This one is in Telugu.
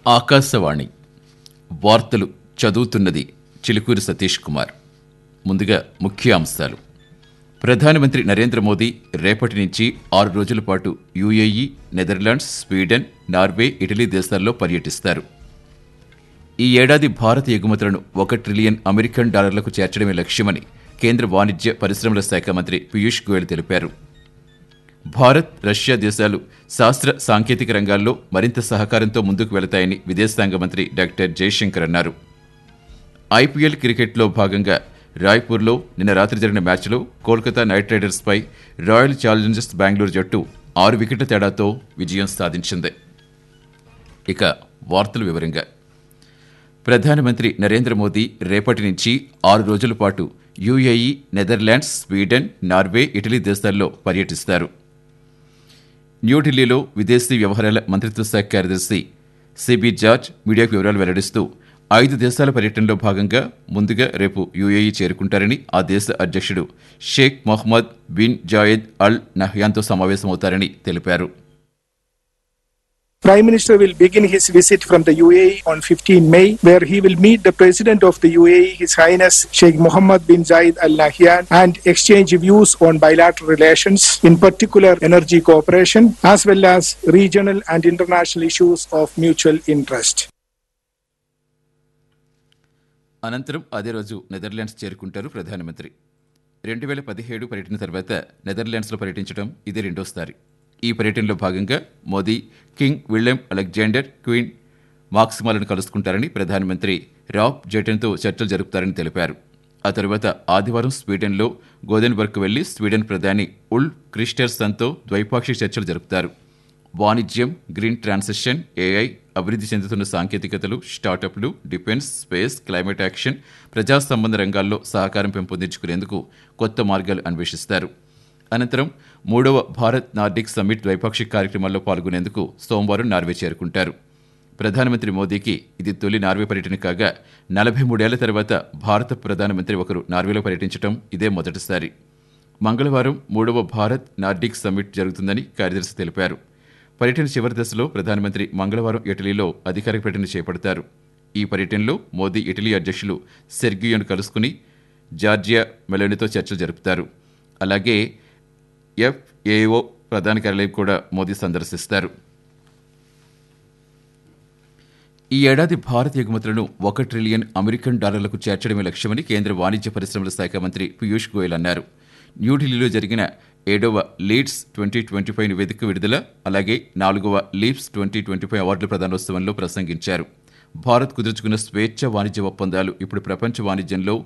ఆకాశవాణి వార్తలు చదువుతున్నది చిలుకూరి సతీష్ కుమార్ ముందుగా ముఖ్య అంశాలు ప్రధానమంత్రి నరేంద్ర మోదీ రేపటి నుంచి ఆరు రోజుల పాటు UAE Netherlands Sweden Norway Italy దేశాల్లో పర్యటిస్తారు ఈ ఏడాది భారత ఎగుమతులను ఒక ట్రిలియన్ అమెరికన్ డాలర్లకు చేర్చడమే లక్ష్యమని కేంద్ర వాణిజ్య పరిశ్రమల శాఖ మంత్రి పీయూష్ గోయల్ తెలిపారు భారత్ రష్యా దేశాలు శాస్త్ర సాంకేతిక రంగాల్లో మరింత సహకారంతో ముందుకు వెళతాయని విదేశాంగ మంత్రి డాక్టర్ జయశంకర్ అన్నారు ఐపీఎల్ క్రికెట్లో భాగంగా రాయ్పూర్లో నిన్న రాత్రి జరిగిన మ్యాచ్లో కోల్కతా నైట్ రైడర్స్పై రాయల్ ఛాలెంజర్స్ బెంగళూరు జట్టు ఆరు వికెట్ల తేడాతో విజయం సాధించింది ఇక వార్తల వివరంగా ప్రధానమంత్రి నరేంద్ర మోదీ రేపటి నుంచి ఆరు రోజుల పాటు UAE Netherlands Sweden Norway Italy దేశాల్లో పర్యటిస్తారు న్యూఢిల్లీలో విదేశీ వ్యవహారాల మంత్రిత్వ శాఖ కార్యదర్శి సిబి జార్జ్ మీడియాకు వివరాలు వెల్లడిస్తూ ఐదు దేశాల పర్యటనలో భాగంగా ముందుగా రేపు యుఏఈ చేరుకుంటారని ఆ దేశ అధ్యక్షుడు Sheikh Mohammed bin Zayed Al నహ్యాన్తో సమావేశమవుతారని తెలిపారు Prime Minister will begin his visit from the UAE on 15 May, where he will meet the President of the UAE, His Highness Sheikh Mohammed bin Zayed Al Nahyan, and exchange views on bilateral relations, in particular energy cooperation, as well as regional and international issues of mutual interest. అనంతరం అదే రోజు నెదర్లాండ్స్ చేరుకుంటారు ప్రధానమంత్రి రెండు వేల పదిహేడు పర్యటన తర్వాత నెదర్లాండ్స్లో పర్యటించడం ఇది రెండోసారి ఈ పర్యటనలో భాగంగా Modi King William Alexander Queen మాక్సిమాలను కలుసుకుంటారని ప్రధానమంత్రి రాబ్ జెటన్తో చర్చలు జరుపుతారని తెలిపారు ఆ తరువాత ఆదివారం స్వీడన్లో గోదెన్బర్గ్ వెళ్లి స్వీడన్ ప్రధాని ఉల్ క్రిస్టర్సన్తో ద్వైపాక్షిక చర్చలు జరుపుతారు వాణిజ్యం గ్రీన్ ట్రాన్సిషన్ ఏఐ అభివృద్ధి చెందుతున్న సాంకేతికతలు స్టార్టప్లు డిఫెన్స్ స్పేస్ క్లైమేట్ యాక్షన్ ప్రజా సంబంధ రంగాల్లో సహకారం పెంపొందించుకునేందుకు కొత్త మార్గాలు అన్వేషిస్తారు అనంతరం మూడవ భారత్ నార్డిక్ సమ్మిట్ ద్వైపాక్షిక కార్యక్రమాల్లో పాల్గొనేందుకు సోమవారం నార్వే చేరుకుంటారు ప్రధానమంత్రి మోదీకి ఇది తొలి నార్వే పర్యటన కాగా నలభై మూడేళ్ల తర్వాత భారత ప్రధానమంత్రి ఒకరు నార్వేలో పర్యటించడం ఇదే మొదటిసారి మంగళవారం మూడవ భారత్ నార్డిక్ సమ్మిట్ జరుగుతుందని కార్యదర్శి తెలిపారు పర్యటన చివరి దశలో ప్రధానమంత్రి మంగళవారం ఇటలీలో అధికారిక పర్యటన చేపడతారు ఈ పర్యటనలో మోదీ ఇటలీ అధ్యక్షులు సెర్గియోను కలుసుకుని జార్జియా మెలోనితో చర్చలు జరుపుతారు అలాగే ఎఫ్ఏఓ ప్రధాన కార్యాలయం కూడా మోదీ సందర్శిస్తారు ఈ ఏడాది భారత ఎగుమతులను ఒక ట్రిలియన్ అమెరికన్ డాలర్లకు చేర్చడమే లక్ష్యమని కేంద్ర వాణిజ్య పరిశ్రమల శాఖ మంత్రి పీయూష్ గోయల్ అన్నారు న్యూఢిల్లీలో జరిగిన ఏడవ లీడ్స్ ట్వంటీ ట్వంటీ ఫైవ్ నివేదిక విడుదల అలాగే నాలుగవ లీప్స్ ట్వంటీ ట్వంటీ ఫైవ్ అవార్డుల ప్రదానోత్సవంలో ప్రసంగించారు భారత్ కుదుర్చుకున్న స్వేచ్ఛ వాణిజ్య ఒప్పందాలు ఇప్పుడు ప్రపంచ వాణిజ్యంలో